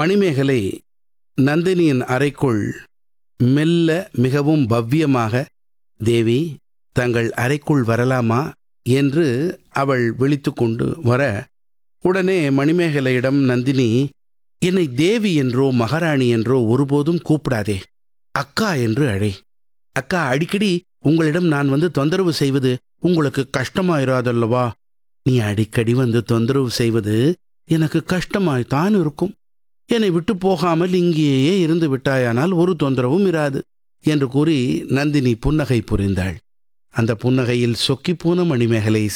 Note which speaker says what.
Speaker 1: மணிமேகலை நந்தினியின் அறைக்குள் மெல்ல மிகவும் பவ்யமாக தேவி தங்கள் அறைக்குள் வரலாமா என்று அவள் விழித்துக்கொண்டு வர உடனே மணிமேகலையிடம் நந்தினி என்னை தேவி என்றோ மகாராணி என்றோ ஒருபோதும் கூப்பிடாதே அக்கா என்று அழை அக்கா அடிக்கடி உங்களிடம் நான் வந்து தொந்தரவு செய்வது உங்களுக்கு கஷ்டமாயிராதல்லவா நீ அடிக்கடி வந்து தொந்தரவு செய்வது எனக்கு கஷ்டமாய்த்தான் இருக்கும் என்னை விட்டு போகாமல் இங்கேயே இருந்து விட்டாயானால் ஒரு தொந்தரவும் இராது என்று கூறி நந்தினி புன்னகை புரிந்தாள் அந்த புன்னகையில் சொக்கிப்போன மணிமேகலை